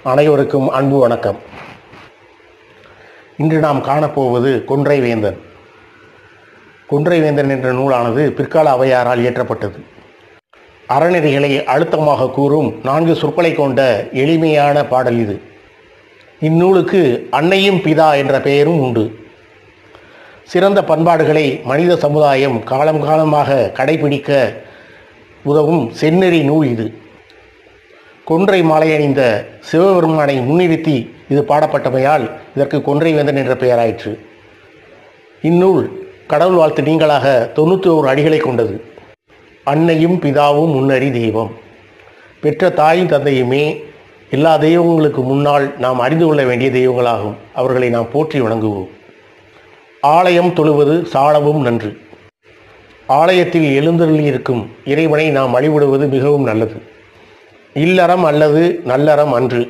அனைவருக்கும் அன்பு வணக்கம் இன்று நாம் காணப்போவது கொன்றை வேந்தன் கொன்றை வேந்தன் என்ற நூலானது பிற்கால அவையாரால் இயற்றப்பட்டது அறநெறிகளை அழுத்தமாக கூறும் நான்கு சொற்களை கொண்ட எளிமையான பாடல் இது இந்நூலுக்கு அன்னையும் பிதா என்ற பெயரும் உண்டு சிறந்த பண்பாடுகளை மனித சமுதாயம் காலம் காலமாக கடைபிடிக்க உதவும் செந்நெறி நூல் இது கொன்றை மாலை அணிந்த சிவபெருமானை முன்னிறுத்தி இது பாடப்பட்டமையால் இதற்கு கொன்றை வேந்தன் என்ற பெயராயிற்று இந்நூல் கடவுள் வாழ்த்து நீங்களாக தொண்ணூற்றி ஓரு அடிகளை கொண்டது அன்னையும் பிதாவும் முன்னறி தெய்வம் பெற்ற தாயும் தந்தையுமே எல்லா தெய்வங்களுக்கு முன்னால் நாம் அறிந்து கொள்ள வேண்டிய தெய்வங்களாகும் அவர்களை நாம் போற்றி வணங்குவோம் ஆலயம் தொழுவது சாலவும் நன்று ஆலயத்தில் எழுந்தருளி இருக்கும் இறைவனை நாம் வழிபடுவது மிகவும் நல்லது இல்லறம் அல்லது நல்லறம் அன்று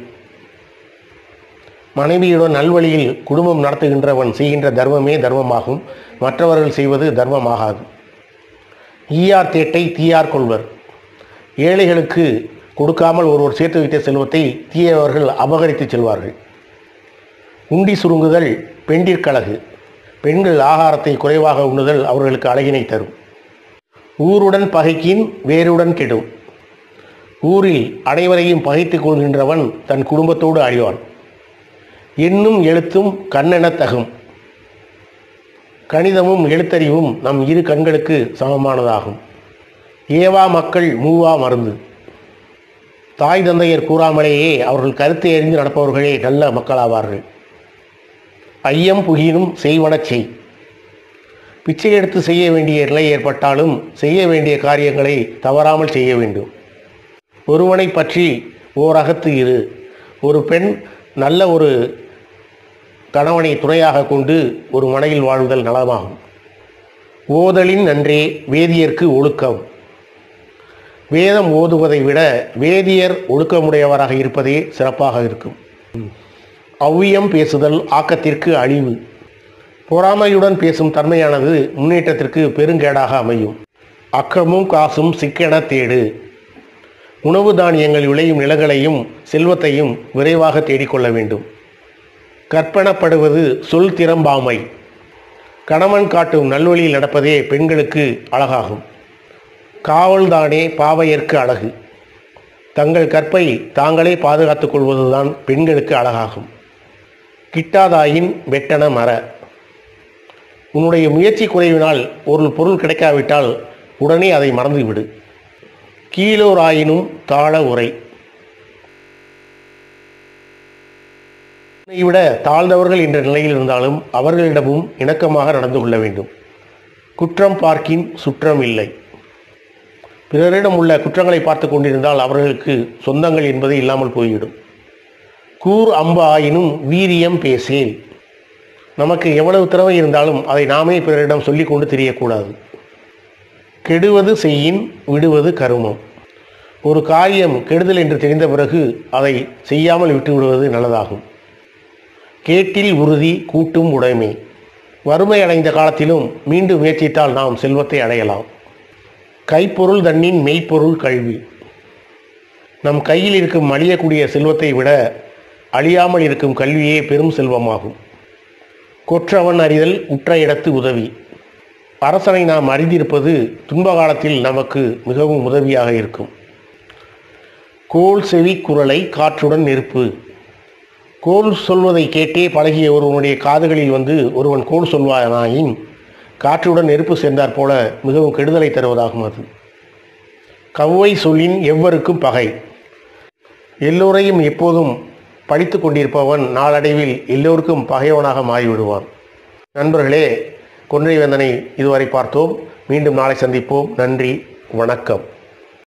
மனைவியுடன் நல்வழியில் குடும்பம் நடத்துகின்றவன் செய்கின்ற தர்மமே தர்மமாகும் மற்றவர்கள் செய்வது தர்மமாகாது ஈயார் தேட்டை தீயார் கொள்வர் ஏழைகளுக்கு கொடுக்காமல் ஒருவர் சேர்த்து வைத்த செல்வத்தை தீயவர்கள் அபகரித்து செல்வார்கள் உண்டி சுருங்குதல் பெண்டிற்கழகு பெண்கள் ஆகாரத்தை குறைவாக உண்ணுதல் அவர்களுக்கு அழகினை தரும் ஊருடன் பகைக்கின் வேருடன் கெடும் ஊரில் அனைவரையும் பகைத்துக் கொள்கின்றவன் தன் குடும்பத்தோடு அழிவான் எண்ணும் எழுத்தும் கண்ணென தகும் கணிதமும் எழுத்தறிவும் நம் இரு கண்களுக்கு சமமானதாகும் ஏவா மக்கள் மூவா மருந்து தாய் தந்தையர் கூறாமலேயே அவர்கள் கருத்தை அறிந்து நடப்பவர்களே நல்ல மக்களாவார்கள் ஐயம் புகினும் செய்வனச் செய் பிச்சை எடுத்து செய்ய வேண்டிய நிலை ஏற்பட்டாலும் செய்ய வேண்டிய காரியங்களை தவறாமல் செய்ய வேண்டும் ஒருவனை பற்றி ஓர் அகத்து இரு ஒரு பெண் நல்ல ஒரு கணவனை துணையாக கொண்டு ஒரு மனையில் வாழ்தல் நலமாகும் ஓதலின் நன்றே வேதியர்க்கு ஒழுக்கம் வேதம் ஓதுவதை விட வேதியர் ஒழுக்கமுடையவராக இருப்பதே சிறப்பாக இருக்கும் அவ்வியம் பேசுதல் ஆக்கத்திற்கு அழிவு பொறாமையுடன் பேசும் தன்மையானது முன்னேற்றத்திற்கு பெருங்கேடாக அமையும் அக்கமும் காசும் சிக்கென தேடு உணவு தானியங்கள் விளையும் நிலங்களையும் செல்வத்தையும் விரைவாக தேடிக்கொள்ள வேண்டும் கற்பனப்படுவது சொல் திறம்பாமை கணவன் காட்டும் நல்வழியில் நடப்பதே பெண்களுக்கு அழகாகும் காவல்தானே பாவையர்க்கு அழகு தங்கள் கற்பை தாங்களே பாதுகாத்துக் கொள்வதுதான் பெண்களுக்கு அழகாகும் கிட்டாதாயின் வெட்டன மர உன்னுடைய முயற்சி குறைவினால் ஒரு பொருள் கிடைக்காவிட்டால் உடனே அதை மறந்துவிடு கீழோராயினும் தாழ உரை உன்னை விட தாழ்ந்தவர்கள் என்ற நிலையில் இருந்தாலும் அவர்களிடமும் இணக்கமாக நடந்து கொள்ள வேண்டும் குற்றம் பார்க்கின் சுற்றம் இல்லை பிறரிடம் உள்ள குற்றங்களை பார்த்து கொண்டிருந்தால் அவர்களுக்கு சொந்தங்கள் என்பது இல்லாமல் போய்விடும் கூர் அம்பு ஆயினும் வீரியம் பேசேல் நமக்கு எவ்வளவு திறமை இருந்தாலும் அதை நாமே பிறரிடம் சொல்லிக் கொண்டு தெரியக்கூடாது கெடுவது செய்யின் விடுவது கருமம் ஒரு காரியம் கெடுதல் என்று தெரிந்த பிறகு அதை செய்யாமல் விட்டு விடுவது நல்லதாகும் கேட்டில் உறுதி கூட்டும் உடைமை வறுமை அடைந்த காலத்திலும் மீண்டும் முயற்சித்தால் நாம் செல்வத்தை அடையலாம் கைப்பொருள் தன்னின் மெய்ப்பொருள் கல்வி நம் கையில் இருக்கும் அழியக்கூடிய செல்வத்தை விட அழியாமல் இருக்கும் கல்வியே பெரும் செல்வமாகும் கொற்றவன் அறிதல் உற்ற இடத்து உதவி அரசனை நாம் அறிந்திருப்பது துன்ப காலத்தில் நமக்கு மிகவும் உதவியாக இருக்கும் கோல் செவி குரலை காற்றுடன் நெருப்பு கோல் சொல்வதை கேட்டே பழகிய ஒருவனுடைய காதுகளில் வந்து ஒருவன் கோல் சொல்வானாயின் காற்றுடன் நெருப்பு சேர்ந்தாற் போல மிகவும் கெடுதலை தருவதாகும் அது கவ்வை சொல்லின் எவ்வருக்கும் பகை எல்லோரையும் எப்போதும் படித்து கொண்டிருப்பவன் நாளடைவில் எல்லோருக்கும் பகைவனாக மாறிவிடுவான் நண்பர்களே கொன்றை வேந்தனை இதுவரை பார்த்தோம் மீண்டும் நாளை சந்திப்போம் நன்றி வணக்கம்